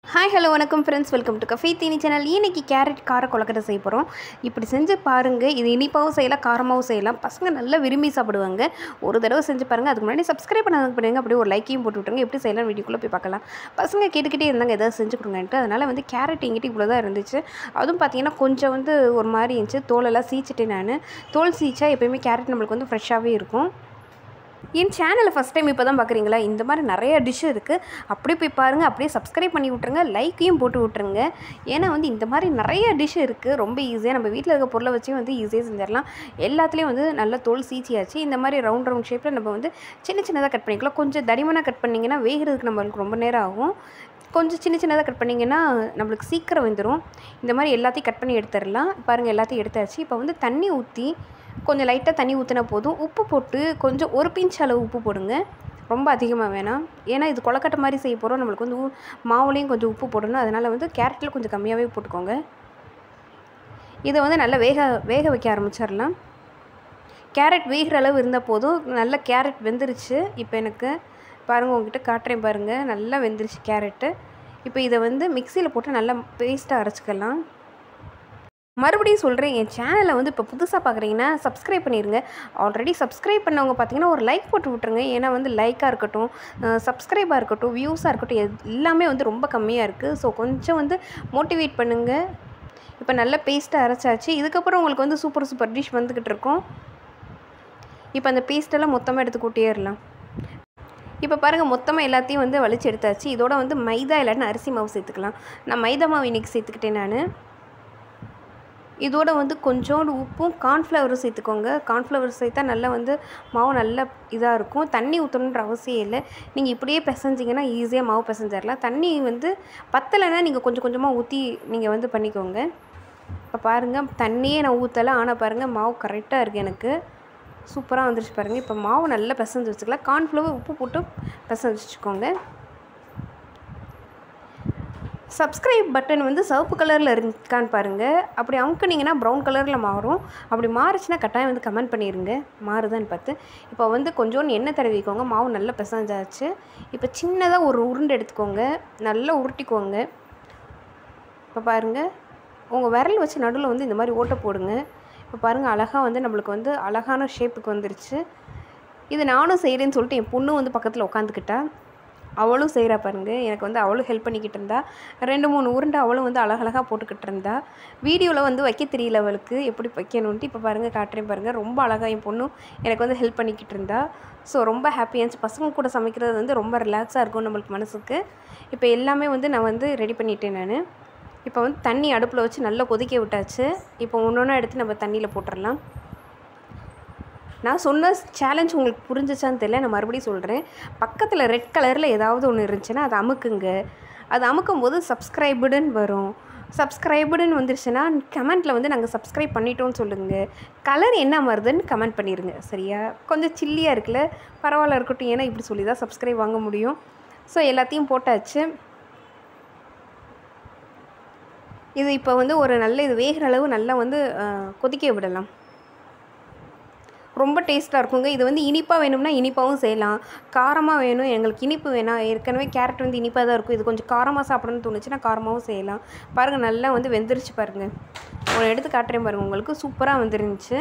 hi hello வணக்கம் friends welcome to cafe Theeni channel இன்னைக்கு carrot கார கொலக்கட்டை செய்ய போகிறோம் இப்படி செஞ்சு பாருங்கள் இது இனிப்பாகவும் செய்யலாம் காரமாகவும் செய்யலாம் பசங்க நல்லா விரும்பி சாப்பிடுவாங்க ஒரு தடவை செஞ்சு பாருங்கள் அதுக்கு முன்னாடி சப்ஸ்கிரைப் பண்ணாத பண்ணுங்க அப்படியே ஒரு லைக்கையும் போட்டு விட்ருங்க எப்படி செய்யலாம் வீடியோக்குள்ளே போய் பார்க்கலாம் பசங்க கேட்டுக்கிட்டே இருந்தாங்க எதாவது செஞ்சு கொடுங்கன்ட்டு அதனால் வந்து கேரட் எங்கிட்ட இவ்வளோ தான் இருந்துச்சு அதுவும் பார்த்தீங்கன்னா கொஞ்சம் வந்து ஒரு மாதிரி இருந்துச்சு தோலெல்லாம் சீச்சிட்டேன் நான் தோல் சீச்சா எப்பயுமே கேரட் நம்மளுக்கு வந்து ஃப்ரெஷ்ஷாகவே இருக்கும் என் சேனலை ஃபஸ்ட் டைம் இப்போ தான் பார்க்குறீங்களா இந்த மாதிரி நிறைய டிஷ் இருக்குது அப்படியே போய் பாருங்கள் அப்படியே சப்ஸ்கிரைப் பண்ணி விட்ருங்க லைக்கையும் போட்டு விட்ருங்க ஏன்னா வந்து இந்த மாதிரி நிறைய டிஷ் இருக்குது ரொம்ப ஈஸியாக நம்ம வீட்டில் இருக்க பொருளை வச்சும் வந்து ஈஸியாக செஞ்சிடலாம் எல்லாத்துலேயும் வந்து நல்ல தோல் சீச்சியாச்சு இந்த மாதிரி ரவுண்ட் ரவுண்ட் ஷேப்பில் நம்ம வந்து சின்ன சின்னதாக கட் பண்ணிக்கலாம் கொஞ்சம் தடிமனாக கட் பண்ணிங்கன்னா வேகிறதுக்கு நம்மளுக்கு ரொம்ப நேரம் ஆகும் கொஞ்சம் சின்ன சின்னதாக கட் பண்ணிங்கன்னா நம்மளுக்கு சீக்கிரம் வெந்துடும் இந்த மாதிரி எல்லாத்தையும் கட் பண்ணி எடுத்துடலாம் பாருங்கள் எல்லாத்தையும் எடுத்தாச்சு இப்போ வந்து தண்ணி ஊற்றி கொஞ்சம் லைட்டாக தண்ணி ஊற்றினா போதும் உப்பு போட்டு கொஞ்சம் ஒரு பிஞ்ச் அளவு உப்பு போடுங்க ரொம்ப அதிகமாக வேணாம் ஏன்னா இது கொலக்கட்டை மாதிரி செய்ய போகிறோம் நம்மளுக்கு வந்து ஊ- மாவுலேயும் கொஞ்சம் உப்பு போடணும் அதனால் வந்து கேரட்டில் கொஞ்சம் கம்மியாகவே போட்டுக்கோங்க இதை வந்து நல்லா வேக வேக வைக்க ஆரம்பிச்சிடலாம் கேரட் வேகிற அளவு இருந்தால் போதும் நல்லா கேரட் வெந்துருச்சு இப்போ எனக்கு பாருங்கள் உங்ககிட்ட காட்டுறேன் பாருங்கள் நல்லா வெந்துருச்சு கேரட்டு இப்போ இதை வந்து மிக்சியில் போட்டு நல்லா பேஸ்ட்டாக அரைச்சிக்கலாம் மறுபடியும் சொல்கிறேன் என் சேனலை வந்து இப்போ புதுசாக பார்க்குறீங்கன்னா சப்ஸ்கிரைப் பண்ணிடுங்க ஆல்ரெடி சப்ஸ்கிரைப் பண்ணவங்க பார்த்தீங்கன்னா ஒரு லைக் போட்டு விட்ருங்க ஏன்னா வந்து லைக்காக இருக்கட்டும் சப்ஸ்கிரைபாக இருக்கட்டும் வியூஸாக இருக்கட்டும் எது- எல்லாமே வந்து ரொம்ப கம்மியாக இருக்குது ஸோ கொஞ்சம் வந்து மோட்டிவேட் பண்ணுங்கள் இப்போ நல்ல பேஸ்ட்டாக அரைச்சாச்சு இதுக்கப்புறம் உங்களுக்கு வந்து சூப்பர் சூப்பர் டிஷ் வந்துக்கிட்டு இருக்கும் இப்போ அந்த பேஸ்ட்டெல்லாம் மொத்தமாக எடுத்து கூட்டிடலாம் இப்போ பாருங்கள் மொத்தமாக எல்லாத்தையும் வந்து வலிச்சு எடுத்தாச்சு இதோட வந்து மைதா இல்லைன்னா அரிசி மாவு சேர்த்துக்கலாம் நான் மைதா மாவு இன்றைக்கி சேர்த்துக்கிட்டேன் நான் இதோட வந்து கொஞ்சோண்டு உப்பும் கார்ன்ஃப்ளவரும் சேர்த்துக்கோங்க கார்ன்ஃப்ளவர் சேர்த்தா நல்லா வந்து மாவு நல்லா இதாக இருக்கும் தண்ணி ஊற்றணுன்ற அவசியம் இல்லை நீங்கள் இப்படியே பிசைஞ்சிங்கன்னா ஈஸியாக மாவு பிசைஞ்சிடலாம் தண்ணி வந்து பத்தலைன்னா நீங்கள் கொஞ்சம் கொஞ்சமாக ஊற்றி நீங்கள் வந்து பண்ணிக்கோங்க இப்போ பாருங்கள் தண்ணியே நான் ஊற்றலை ஆனால் பாருங்கள் மாவு கரெக்டாக இருக்குது எனக்கு சூப்பராக வந்துருச்சு பாருங்கள் இப்போ மாவு நல்லா பிசைஞ்சு வச்சுக்கலாம் கார்ன்ஃப்ளவர் உப்பு போட்டு பிசைஞ்சு வச்சுக்கோங்க சப்ஸ்கிரைப் பட்டன் வந்து சிவப்பு கலரில் இருக்கான்னு பாருங்கள் அப்படி அமுக்குனீங்கன்னா ப்ரௌன் கலரில் மாறும் அப்படி மாறுச்சுன்னா கட்டாயம் வந்து கமெண்ட் பண்ணிடுங்க மாறுதான்னு பார்த்து இப்போ வந்து கொஞ்சோண்டு எண்ணெய் தடவிக்கோங்க மாவு நல்லா பிசைஞ்சாச்சு இப்போ சின்னதாக ஒரு உருண்டை எடுத்துக்கோங்க நல்லா உருட்டிக்கோங்க இப்போ பாருங்கள் உங்கள் விரல் வச்சு நடுவில் வந்து இந்த மாதிரி ஓட்டை போடுங்க இப்போ பாருங்கள் அழகாக வந்து நம்மளுக்கு வந்து அழகான ஷேப்புக்கு வந்துருச்சு இது நானும் செய்கிறேன்னு சொல்லிட்டு என் பொண்ணு வந்து பக்கத்தில் உட்காந்துக்கிட்டா அவளும் செய்கிறா பாருங்க எனக்கு வந்து அவளும் ஹெல்ப் பண்ணிக்கிட்டு இருந்தா ரெண்டு மூணு உருண்டை அவளும் வந்து அழகழகாக போட்டுக்கிட்டு இருந்தா வீடியோவில் வந்து வைக்க தெரியல அவளுக்கு எப்படி வைக்கணுன்ட்டு இப்போ பாருங்கள் காட்டுறேன் பாருங்கள் ரொம்ப அழகாக என் பொண்ணும் எனக்கு வந்து ஹெல்ப் பண்ணிக்கிட்டு இருந்தா ஸோ ரொம்ப ஹாப்பியாக இருந்துச்சு பசங்க கூட சமைக்கிறது வந்து ரொம்ப ரிலாக்ஸாக இருக்கும் நம்மளுக்கு மனசுக்கு இப்போ எல்லாமே வந்து நான் வந்து ரெடி பண்ணிட்டேன் நான் இப்போ வந்து தண்ணி அடுப்பில் வச்சு நல்லா கொதிக்க விட்டாச்சு இப்போ ஒன்று ஒன்றா எடுத்து நம்ம தண்ணியில் போட்டுடலாம் நான் சொன்ன சேலஞ்ச் உங்களுக்கு புரிஞ்சிச்சான்னு தெரியல நான் மறுபடியும் சொல்கிறேன் பக்கத்தில் ரெட் கலரில் ஏதாவது ஒன்று இருந்துச்சுன்னா அதை அமுக்குங்க அது அமுக்கும் போது சப்ஸ்கிரைபுடுன்னு வரும் சப்ஸ்கிரைபுடுன்னு வந்துருச்சுன்னா கமெண்ட்டில் வந்து நாங்கள் சப்ஸ்கிரைப் பண்ணிட்டோம்னு சொல்லுங்கள் கலர் என்ன வருதுன்னு கமெண்ட் பண்ணிடுங்க சரியா கொஞ்சம் சில்லியாக இருக்குல்ல பரவாயில்ல இருக்கட்டும் ஏன்னா இப்படி சொல்லி தான் சப்ஸ்கிரைப் வாங்க முடியும் ஸோ எல்லாத்தையும் போட்டாச்சு இது இப்போ வந்து ஒரு நல்ல இது வேகிற அளவு நல்லா வந்து அஹ், கொதிக்க விடலாம் ரொம்ப டேஸ்ட்டாக இருக்குங்க இது வந்து இனிப்பாக வேணும்னா இனிப்பாகவும் செய்யலாம் காரமாக வேணும் எங்களுக்கு இனிப்பு வேணாம் ஏற்கனவே கேரட் வந்து இனிப்பாக தான் இருக்கும் இது கொஞ்சம் காரமாக சாப்பிடணும்னு தோணுச்சுன்னா காரமாகவும் செய்யலாம் பாருங்கள் நல்லா வந்து வெந்துருச்சு பாருங்கள் ஒன்று எடுத்து காட்டுறேன் பாருங்கள் உங்களுக்கு சூப்பராக வந்துருந்துச்சு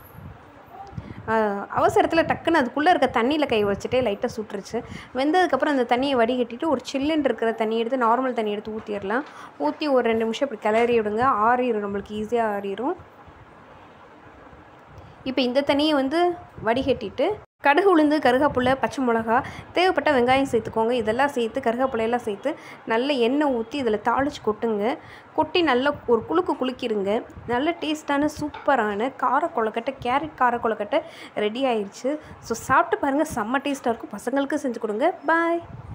ஆஹ் அவசரத்தில் டக்குன்னு அதுக்குள்ளே இருக்க தண்ணியில் கை வச்சுட்டே லைட்டாக சுட்டுருச்சு வெந்ததுக்கப்புறம் அந்த தண்ணியை வடிகட்டிட்டு ஒரு சில்லுன்னு இருக்கிற தண்ணி எடுத்து நார்மல் தண்ணி எடுத்து ஊற்றிடலாம் ஊற்றி ஒரு ரெண்டு நிமிஷம் இப்படி கிளறி விடுங்க ஆறிடும் நம்மளுக்கு ஈஸியாக ஆறிடும் இப்போ இந்த தண்ணியை வந்து வடிகட்டிட்டு கடுகு உளுந்து கருகாப்புள்ள பச்சை மிளகா தேவைப்பட்ட வெங்காயம் சேர்த்துக்கோங்க இதெல்லாம் சேர்த்து கருகாப்புள்ளையெல்லாம் சேர்த்து நல்ல எண்ணெய் ஊற்றி இதில் தாளிச்சு கொட்டுங்க கொட்டி நல்லா ஒரு குலுக்கு குலுக்கிடுங்க நல்ல டேஸ்ட்டான சூப்பரான கார கொழுக்கட்டை கேரட் கார கொழுக்கட்டை ரெடி ஆயிடுச்சு ஸோ சாப்பிட்டு பாருங்கள் செம்ம டேஸ்ட்டாக இருக்கும் பசங்களுக்கு செஞ்சு கொடுங்க பாய்